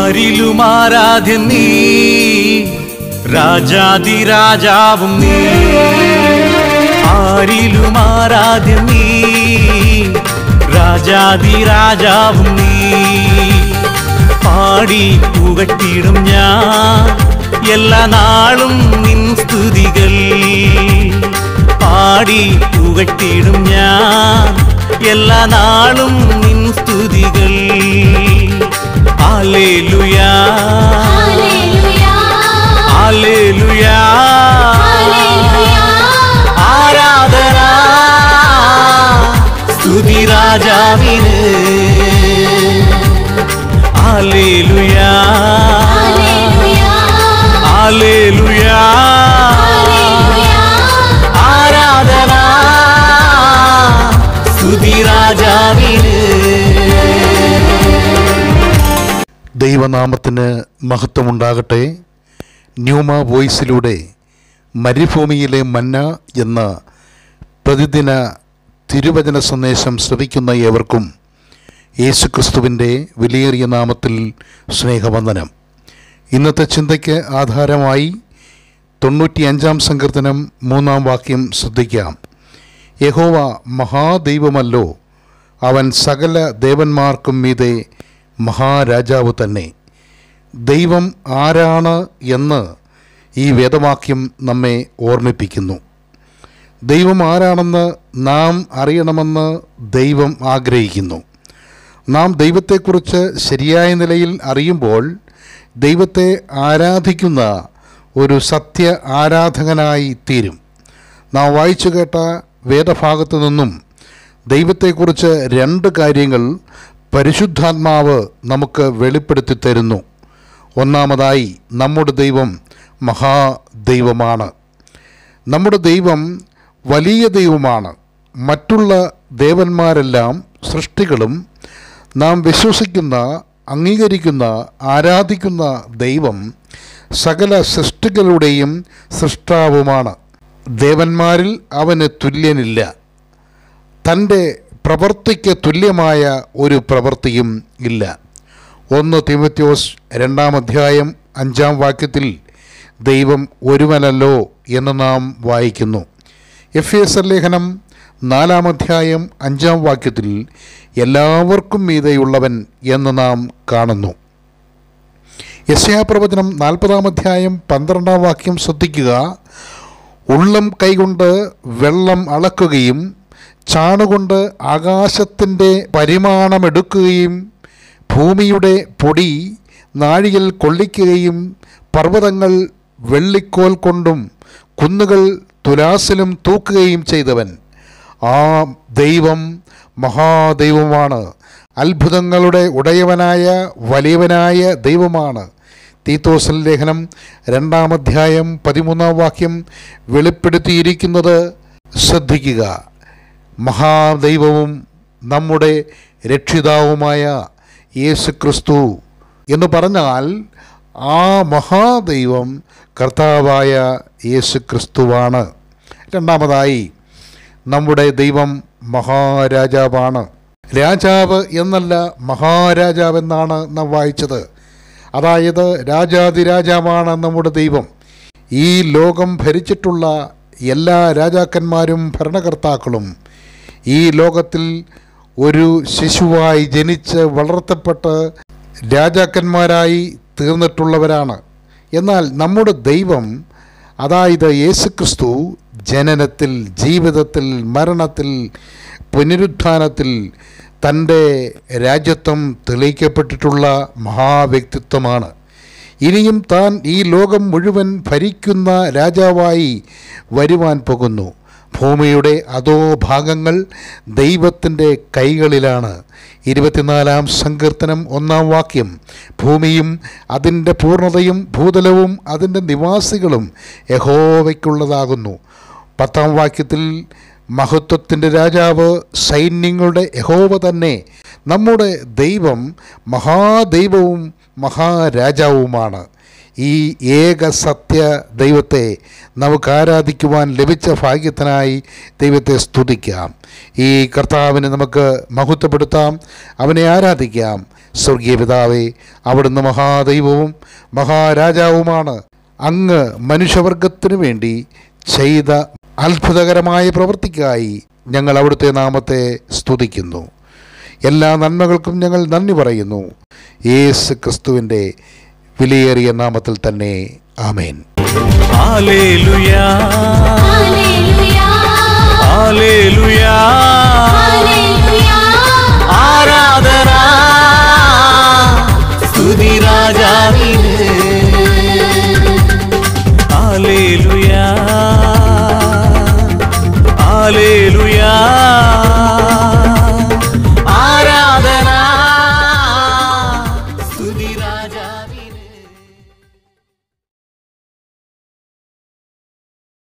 ആരിലും ആരാധ്യൻ നീ രാജാതിരാജാവും നീ ആരിലും ആരാധ്യൻ നീ രാജാതിരാജാവും നീ പാടി പുകട്ടിടും ഞാൻ എല്ലാ നാളും നിൻ സ്തുതികൾ പാടി പുകട്ടിടും ഞാൻ എല്ലാ നാളും നിൻ സ്തുതികൾ ആലേലുയാ ആലേലുയാ ആരാധന സ്തുതി രാജാവിന് ആലേലുയാ ആലേലുയാ ആരാധന സ്തുതി രാജാവിന് ദൈവനാമത്തിന് മഹത്വമുണ്ടാകട്ടെ ന്യൂമ വോയിസിലൂടെ മരുഭൂമിയിലെ മന്ന എന്ന പ്രതിദിന തിരുവചന സന്ദേശം ശ്രവിക്കുന്ന ഏവർക്കും യേശുക്രിസ്തുവിൻ്റെ വിലയേറിയ നാമത്തിൽ സ്നേഹവന്ദനം ഇന്നത്തെ ചിന്തയ്ക്ക് ആധാരമായി തൊണ്ണൂറ്റിയഞ്ചാം സങ്കീർത്തനം മൂന്നാം വാക്യം ശ്രദ്ധിക്കാം യഹോവ മഹാദൈവമല്ലോ അവൻ സകല ദേവന്മാർക്കും മീതെ മഹാരാജാവ് തന്നെ ദൈവം ആരാണ് എന്ന് ഈ വേദവാക്യം നമ്മെ ഓർമ്മിപ്പിക്കുന്നു ദൈവം ആരാണെന്ന് നാം അറിയണമെന്ന് ദൈവം ആഗ്രഹിക്കുന്നു നാം ദൈവത്തെക്കുറിച്ച് ശരിയായ നിലയിൽ അറിയുമ്പോൾ ദൈവത്തെ ആരാധിക്കുന്ന ഒരു സത്യ ആരാധകനായി തീരും നാം വായിച്ചു കേട്ട വേദഭാഗത്തു നിന്നും ദൈവത്തെക്കുറിച്ച് രണ്ട് കാര്യങ്ങൾ പരിശുദ്ധാത്മാവ് നമുക്ക് വെളിപ്പെടുത്തി തരുന്നു ഒന്നാമതായി നമ്മുടെ ദൈവം മഹാദൈവമാണ് നമ്മുടെ ദൈവം വലിയ ദൈവമാണ് മറ്റുള്ള ദേവന്മാരെല്ലാം സൃഷ്ടികളും നാം വിശ്വസിക്കുന്ന അംഗീകരിക്കുന്ന ആരാധിക്കുന്ന ദൈവം സകല സൃഷ്ടികളുടെയും സൃഷ്ടാവുമാണ് ദേവന്മാരിൽ അവന് തുല്യനില്ല തൻ്റെ പ്രവൃത്തിക്ക് തുല്യമായ ഒരു പ്രവൃത്തിയും ഇല്ല ഒന്ന് തിമത്യോസ് രണ്ടാം അധ്യായം അഞ്ചാം വാക്യത്തിൽ ദൈവം ഒരുവനല്ലോ എന്ന് നാം വായിക്കുന്നു എഫ് എസ് ലേഖനം നാലാം അധ്യായം അഞ്ചാം വാക്യത്തിൽ എല്ലാവർക്കും മീതെയുള്ളവൻ എന്ന് നാം കാണുന്നു യശയാപ്രവചനം നാൽപ്പതാം അധ്യായം പന്ത്രണ്ടാം വാക്യം ശ്രദ്ധിക്കുക ഉള്ളം കൈകൊണ്ട് വെള്ളം അളക്കുകയും ചാണുകൊണ്ട് ആകാശത്തിൻ്റെ പരിമാണമെടുക്കുകയും ഭൂമിയുടെ പൊടി നാഴിയിൽ കൊള്ളിക്കുകയും പർവ്വതങ്ങൾ വെള്ളിക്കോൽ കൊണ്ടും കുന്നുകൾ തുലാസിലും തൂക്കുകയും ചെയ്തവൻ ആ ദൈവം മഹാദൈവമാണ് അത്ഭുതങ്ങളുടെ ഉടയവനായ വലിയവനായ ദൈവമാണ് തീത്തോസൽ ലേഖനം രണ്ടാം അധ്യായം പതിമൂന്നാം വാക്യം വെളിപ്പെടുത്തിയിരിക്കുന്നത് ശ്രദ്ധിക്കുക മഹാദൈവവും നമ്മുടെ രക്ഷിതാവുമായ യേശു ക്രിസ്തു എന്ന് പറഞ്ഞാൽ ആ മഹാദൈവം കർത്താവായ യേശു ക്രിസ്തുവാണ് രണ്ടാമതായി നമ്മുടെ ദൈവം മഹാരാജാവാണ് രാജാവ് എന്നല്ല മഹാരാജാവെന്നാണ് നാം വായിച്ചത് അതായത് രാജാതിരാജാവാണ് നമ്മുടെ ദൈവം ഈ ലോകം ഭരിച്ചിട്ടുള്ള എല്ലാ രാജാക്കന്മാരും ഭരണകർത്താക്കളും ഈ ലോകത്തിൽ ഒരു ശിശുവായി ജനിച്ച് വളർത്തപ്പെട്ട് രാജാക്കന്മാരായി തീർന്നിട്ടുള്ളവരാണ് എന്നാൽ നമ്മുടെ ദൈവം അതായത് യേശുക്രിസ്തു ജനനത്തിൽ ജീവിതത്തിൽ മരണത്തിൽ പുനരുത്ഥാനത്തിൽ തൻ്റെ രാജ്യത്വം തെളിയിക്കപ്പെട്ടിട്ടുള്ള മഹാവ്യക്തിത്വമാണ് ഇനിയും താൻ ഈ ലോകം മുഴുവൻ ഭരിക്കുന്ന രാജാവായി വരുവാൻ പോകുന്നു ഭൂമിയുടെ അതോ ഭാഗങ്ങൾ ദൈവത്തിൻ്റെ കൈകളിലാണ് ഇരുപത്തിനാലാം സങ്കീർത്തനം ഒന്നാം വാക്യം ഭൂമിയും അതിൻ്റെ പൂർണ്ണതയും ഭൂതലവും അതിൻ്റെ നിവാസികളും യഹോവയ്ക്കുള്ളതാകുന്നു പത്താം വാക്യത്തിൽ മഹത്വത്തിൻ്റെ രാജാവ് സൈന്യങ്ങളുടെ യഹോവ തന്നെ നമ്മുടെ ദൈവം മഹാദൈവവും മഹാരാജാവുമാണ് ഈ ഏക സത്യ ദൈവത്തെ നമുക്ക് ആരാധിക്കുവാൻ ലഭിച്ച ഭാഗ്യത്തിനായി ദൈവത്തെ സ്തുതിക്കാം ഈ കർത്താവിനെ നമുക്ക് മഹത്വപ്പെടുത്താം അവനെ ആരാധിക്കാം സ്വർഗീയ പിതാവേ അവിടുന്ന് മഹാദൈവവും മഹാരാജാവുമാണ് അങ്ങ് മനുഷ്യവർഗത്തിനു വേണ്ടി ചെയ്ത അത്ഭുതകരമായ പ്രവൃത്തിക്കായി ഞങ്ങൾ അവിടുത്തെ നാമത്തെ സ്തുതിക്കുന്നു എല്ലാ നന്മകൾക്കും ഞങ്ങൾ നന്ദി പറയുന്നു യേശു ക്രിസ്തുവിൻ്റെ വിലയേറിയ നാമത്തിൽ തന്നെ ആമേൻ ഹല്ലേലൂയ ഹല്ലേലൂയ ഹല്ലേലൂയ ഹല്ലേലൂയ ആരാധന സ്തുതി രാജാവിന് ഹല്ലേലൂയ ഹല്ലേലൂയ ആരാധന സ്തുതി രാജാവിന്